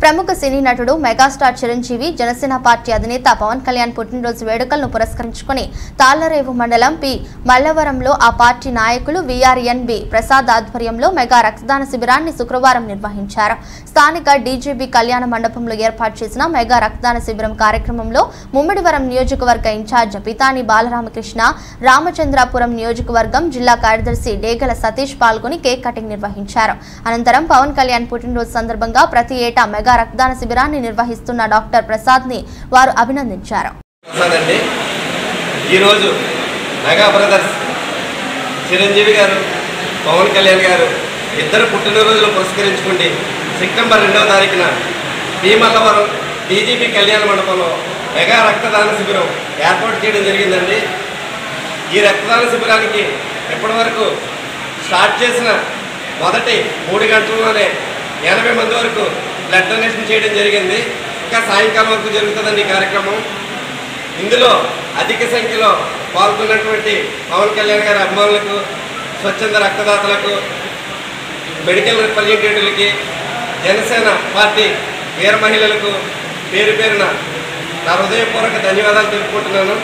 ప్రముఖ సినీ నటుడు megastar Chiranjeevi Janasena party అధినేత పవన్ కళ్యాణ్ పుట్టినరోజు వేడుకలను పురస్కరించుకుని తాళ్లరేవు మండలం పి మల్లవరంలో ఆ పార్టీ నాయకులు విఆర్ఎన్బి ప్రసాద్ ఆధ్వర్యంలో మెగా రక్తదాన శిబిరాన్ని శుక్రవారం నిర్వహించారు స్థానిక డీజీబీ కళ్యాణ మండపంలో ఏర్పాటు చేసిన మెగా రక్తదాన శిబిరం కార్యక్రమంలో ముమ్మిడివరం నియోజకవర్గ ఇన్ఛార్జ్ పితాని బాలరామకృష్ణ రామచంద్రాపురం నియోజకవర్గం జిల్లా కార్యదర్శి డేగల సతీష్ పాల్గొని కేక్ కటింగ్ నిర్వహించారు అనంతరం పవన్ కళ్యాణ్ పుట్టినరోజు సందర్భంగా ప్రతి ఏటా మెగా రక్తదాన శిబిరాన్ని నిర్వహిస్తున్న డాక్టర్ ప్రసాద్ ని వారు అభినందించారు ప్రసాద్ అండి ఈరోజు మెగా బ్రదర్స్ చిరంజీవి గారు పవన్ కళ్యాణ్ గారు ఇద్దరు పుట్టినరోజులు పురస్కరించుకుండి సెప్టెంబర్ రెండవ తారీఖున భీమల్లవరం డీజీపీ కళ్యాణ మండపంలో మెగా రక్తదాన శిబిరం ఏర్పాటు చేయడం జరిగిందండి ఈ రక్తదాన శిబిరానికి ఇప్పటి వరకు స్టార్ట్ చేసిన మొదటి మూడు గంటల్లోనే ఎనభై మంది వరకు బ్లడ్ డొనేషన్ చేయడం జరిగింది ఇంకా సాయంకాలం వరకు జరుగుతుందండి ఈ కార్యక్రమం ఇందులో అధిక సంఖ్యలో పాల్గొన్నటువంటి పవన్ కళ్యాణ్ గారి అభిమానులకు స్వచ్ఛంద రక్తదాతలకు మెడికల్ రిప్రజెంటేటివ్లకి జనసేన పార్టీ వీర మహిళలకు పేరు పేరున నా హృదయపూర్వక ధన్యవాదాలు తెలుపుకుంటున్నాను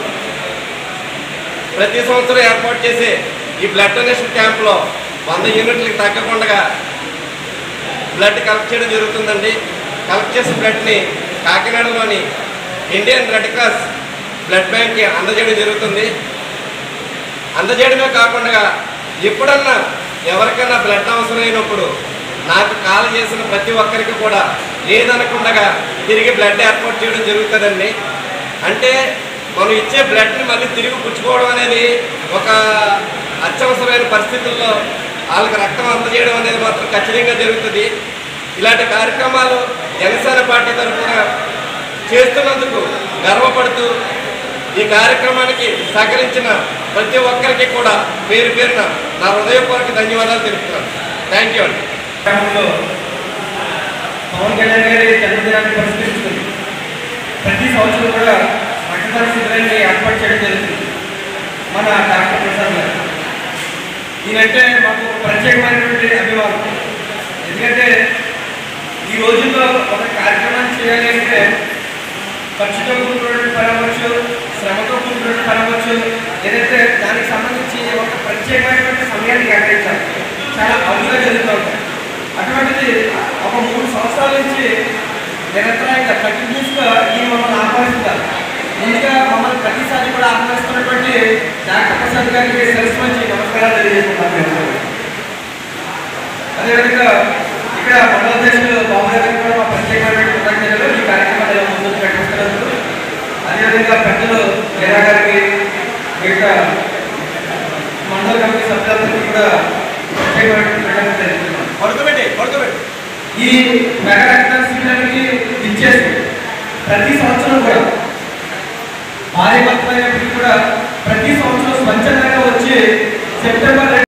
ప్రతి సంవత్సరం ఏర్పాటు చేసే ఈ బ్లడ్ డొనేషన్ క్యాంప్లో వంద యూనిట్లకు తగ్గకుండా బ్లడ్ కలెక్ట్ చేయడం జరుగుతుందండి కలెక్ట్ చేసిన బ్లడ్ని కాకినాడలోని ఇండియన్ రెడ్ క్రాస్ బ్లడ్ బ్యాంక్కి అందజేయడం జరుగుతుంది అందజేయడమే కాకుండా ఎప్పుడన్నా ఎవరికైనా బ్లడ్ అవసరమైనప్పుడు నాకు కాల్ చేసిన ప్రతి ఒక్కరికి కూడా లేదనకుండా తిరిగి బ్లడ్ ఏర్పాటు చేయడం జరుగుతుందండి అంటే మనం ఇచ్చే బ్లడ్ని మళ్ళీ తిరిగి పుచ్చుకోవడం అనేది ఒక అత్యవసరమైన పరిస్థితుల్లో వాళ్ళకి రక్తం అందజేయడం అనేది మాత్రం ఖచ్చితంగా జరుగుతుంది ఇలాంటి కార్యక్రమాలు జనసేన పార్టీ తరఫున చేస్తున్నందుకు గర్వపడుతూ ఈ కార్యక్రమానికి సహకరించిన ప్రతి ఒక్కరికి కూడా పేరు పేరున నా హృదయపూర్వక ధన్యవాదాలు తెలుపుతున్నాను థ్యాంక్ యూ అండి గ్రామంలో పవన్ కళ్యాణ్ గారి జన్మదినాన్ని పురస్కరించుకుంది ప్రతి సంవత్సరం కూడా రక్తదాన శిబిరాన్ని ఏర్పాటు చేయడం జరుగుతుంది మన డాక్టర్ ప్రసాద్ గారు ఈయనంటే మాకు ఒక ప్రత్యేకమైనటువంటి అభిమానం ఎందుకంటే ఈ రోజుల్లో ఒక కార్యక్రమాన్ని చేయాలి అంటే ఖర్చుతో కూడుకున్నటువంటి పని అవ్వచ్చు శ్రమతో కూడుకున్నటువంటి పని అవ్వచ్చు ఏదైతే దానికి సంబంధించి ఒక ప్రత్యేకమైనటువంటి సమయాన్ని కేటాయించాలి చాలా అరుదుగా జరుగుతూ ఉంటాయి అటువంటిది ఒక మూడు సంవత్సరాల నుంచి నిరంతరంగా కంటిన్యూస్గా ఈ మమ్మల్ని ఆహ్వానిస్తున్నారు ముందుగా మమ్మల్ని ప్రతిసారి కూడా ఆహ్వానిస్తున్నటువంటి డాక్టర్ ప్రసాద్ గారికి సరస్సు నుంచి నమస్కారాలు తెలియజేసుకుంటాను మేము. అదేవిధంగా ఇక్కడ మండల అధ్యక్షులు బాబు గారికి కూడా మా ప్రత్యేకమైన కృతజ్ఞతలు ఈ కార్యక్రమాన్ని ముందుకు పెట్టిస్తున్నందుకు అదేవిధంగా పెద్దలు వీరా గారికి మిగతా మండల కమిటీ సభ్యులందరికీ కూడా ప్రత్యేకమైన కృతజ్ఞతలు తెలుపుతున్నాను పడుకోబెట్టి పడుకోబెట్టి ఈ మెగా రక్తదాన శిబిరానికి ఇచ్చేసి ప్రతి సంవత్సరం కూడా భార్య భర్తలైనప్పటికీ కూడా ప్రతి సంవత్సరం స్వచ్ఛందంగా వచ్చి సెప్టెంబర్